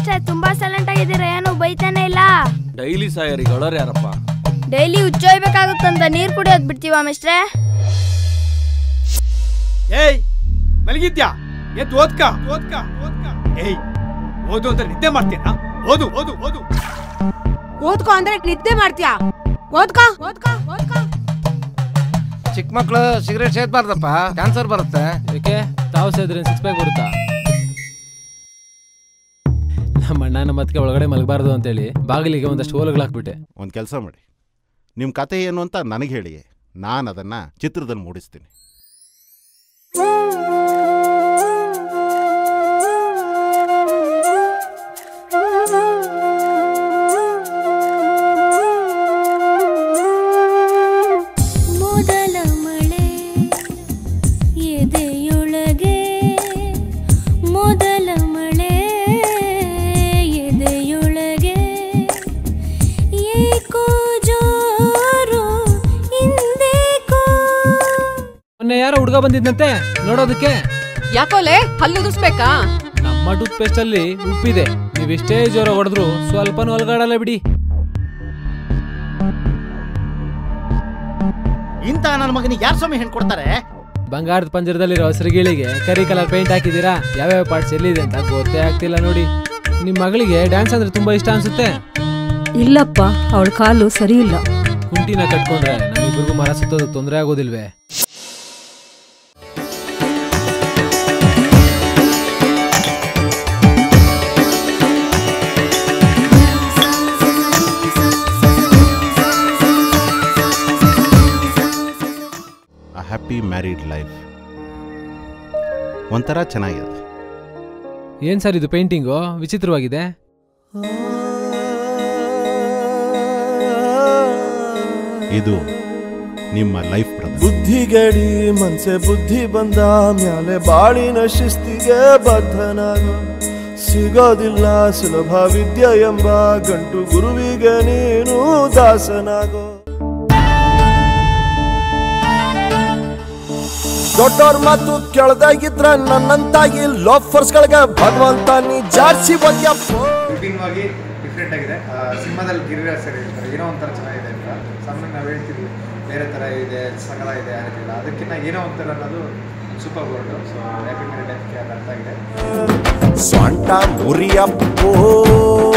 mister ತುಂಬಾ silent ಆಗಿದ್ದೀರಾ ಏನು ಬೈತಾನೆ ಇಲ್ಲ ಡೈಲಿ ಸಾಯರಿಗಳವ್ರು ಯಾರಪ್ಪ ಡೈಲಿ ಹುಚ್ಚೋಯ್ಬೇಕಾಗುತ್ತಂತ ನೀರ್ ಕುಡಿಯೋದ್ ಬಿಡ್ತೀವಾ ಮಿಸ್ಟ್ರೆ ಏಯ್ ಮಲಗಿದ್ಯಾ ಎದ್ದು ಓದ್ಕ ಓದ್ಕ ಓದ್ಕ ಏಯ್ ಓದು ಅಂತ ನಿದ್ದೆ ಮಾಡ್ತೀಯಾ ಓದು ಓದು ಓದು ಓದ್ಕೋ ಅಂದ್ರೆ ನಿದ್ದೆ ಮಾಡ್ತೀಯಾ ಓದ್ಕೋ ಓದ್ಕೋ ಓದ್ಕೋ ಚಿಕ್ಕ ಮಕ್ಳು ಸಿಗರೇಟ್ ಸೇದ್ಬಾರ್ದಪ್ಪ ಕ್ಯಾನ್ಸರ್ ಬರುತ್ತೆ ಯಾಕೆ ತಾವು ಸೇದ್ರೆ ಸಿಕ್ಸ್ ಪ್ಯಾಕ್ ಬರುತ್ತಾ ನಮ್ಮ ಅಣ್ಣ ನಮ್ಮ ಅದಕ್ಕೆ ಒಳಗಡೆ ಮಲಗಬಾರ್ದು ಅಂತೇಳಿ ಬಾಗಿಲಿಗೆ ಒಂದಷ್ಟು ಓಲುಗಳು ಹಾಕ್ಬಿಟ್ಟೆ ಒಂದು ಕೆಲಸ ಮಾಡಿ ನಿಮ್ಮ ಕತೆ ಏನು ಅಂತ ನನಗೆ ಹೇಳಿ ನಾನು ಅದನ್ನು ಚಿತ್ರದಲ್ಲಿ ಮೂಡಿಸ್ತೀನಿ ಮೊದಲ ಮಳೆ ಎದೆಯೊಳಗೆ ಮೊದಲ ಮಳೆ ಎದೆಯೊಳಗೆ ಏಕೋ ಜೋರು ಹಿಂದೇಕೋ ಮೊನ್ನೆ ಯಾರೋ ಹುಡುಗ ಬಂದಿದ್ದಂತೆ ನೋಡೋದಕ್ಕೆ ಯಾಕೋಲೆ ಹಲ್ಲು ಉದುರ್ಸ್ಬೇಕಾ ನಮ್ಮ ಟೂತ್ ಪೇಸ್ಟ್ ಅಲ್ಲಿ ಉಪ್ಪಿದೆ ನೀವು ಎಷ್ಟೇ ಜೋರ ಹೊಡೆದ್ರು ಸ್ವಲ್ಪನೂ ಒಳಗಾಡಲ್ಲ ಬಿಡಿ ಇಂಥ ನನ್ನ ಮಗನಿಗೆ ಯಾರು ಸ್ವಾಮಿ ಹೆಣ್ಣು ಕೊಡ್ತಾರೆ ಬಂಗಾರದ ಪಂಜರದಲ್ಲಿರೋ ಹಸಿರುಗಿಳಿಗೆ ಕರಿ ಕಲರ್ ಪೇಂಟ್ ಹಾಕಿದ್ದೀರಾ ಯಾವ್ಯಾವ ಪಾರ್ಟ್ಸ್ ಎಲ್ಲಿದೆ ಅಂತ ಗೊತ್ತೇ ಆಗ್ತಿಲ್ಲ ನೋಡಿ ನಿಮ್ ಮಗಳಿಗೆ ಡ್ಯಾನ್ಸ್ ಅಂದ್ರೆ ತುಂಬಾ ಇಷ್ಟ ಅನ್ಸುತ್ತೆ ಇಲ್ಲಪ್ಪ ಅವಳ ಕಾಲು ಸರಿ ಇಲ್ಲ ಕುಂಟಿನ ಕಟ್ಕೊಂಡ್ರೆ ನಮ್ಮಿಬ್ರಿಗೂ ಮರ ಸುತ್ತೋದಕ್ಕೆ ತೊಂದರೆ ಆಗೋದಿಲ್ವೇ ಅ ಹ್ಯಾಪಿ ಮ್ಯಾರಿಡ್ ಲೈಫ್ ಒಂಥರ ಚೆನ್ನಾಗಿದೆ ಏನ್ ಸರ್ ಇದು ಪೇಂಟಿಂಗು ವಿಚಿತ್ರವಾಗಿದೆ ಇದು ನಿಮ್ಮ ಲೈಫ್ ಬ್ರದರ್ ಬುದ್ಧಿಗೆಡಿ ಮನ್ಸೆ ಬುದ್ಧಿ ಬಂದ ಮ್ಯಾಲೆ ಬಾಳಿನ ಶಿಸ್ತಿಗೆ ಬದ್ಧನಾಗ ಸಿಗೋದಿಲ್ಲ ಸುಲಭ ವಿದ್ಯೆ ಎಂಬ ಗಂಟು ಗುರುವಿಗೆ ನೀನು ದಾಸನಾಗೋ ದೊಡ್ಡವ್ರ ಮಾತು ಕೇಳ್ದಾಗಿದ್ರ ನನ್ನಂತಾಗಿ ಲೋಫರ್ಸ್ಗಳಿಗೆ ಭಗವಂತ ನೀ ಜಾಡ್ಸಿ ಬಂದ್ಯಪ್ಪ ವಿಭಿನ್ನವಾಗಿ ಡಿಫ್ರೆಂಟ್ ಆಗಿದೆ ಆ, ಸಿನಿಮಾದಲ್ಲಿ ಗಿರಿರಾಜ್ ಸರ್ ಹೇಳ್ತಾರೆ ಏನೋ ಒಂಥರ ಚೆನ್ನಾಗಿದೆ ಅಂತ ಸಾಮಾನ್ಯ ನಾವು ಹೇಳ್ತೀವಿ ಬೇರೆ ಥರ ಇದೆ ಸಕಲ ಇದೆ ಆಗಿಲ್ಲ ಅದಕ್ಕಿಂತ ಏನೋ ಒಂಥರ ಅನ್ನೋದು ಸೂಪರ್ ವರ್ಡು ಸೊ ಹ್ಯಾಪಿ ಮೆರಿಡೇಟ್ಗೆ ಅದು ಅರ್ಥ ಆಗಿದೆ ಸ್ವಂಟ ಮುರಿಯಪ್ಪೋ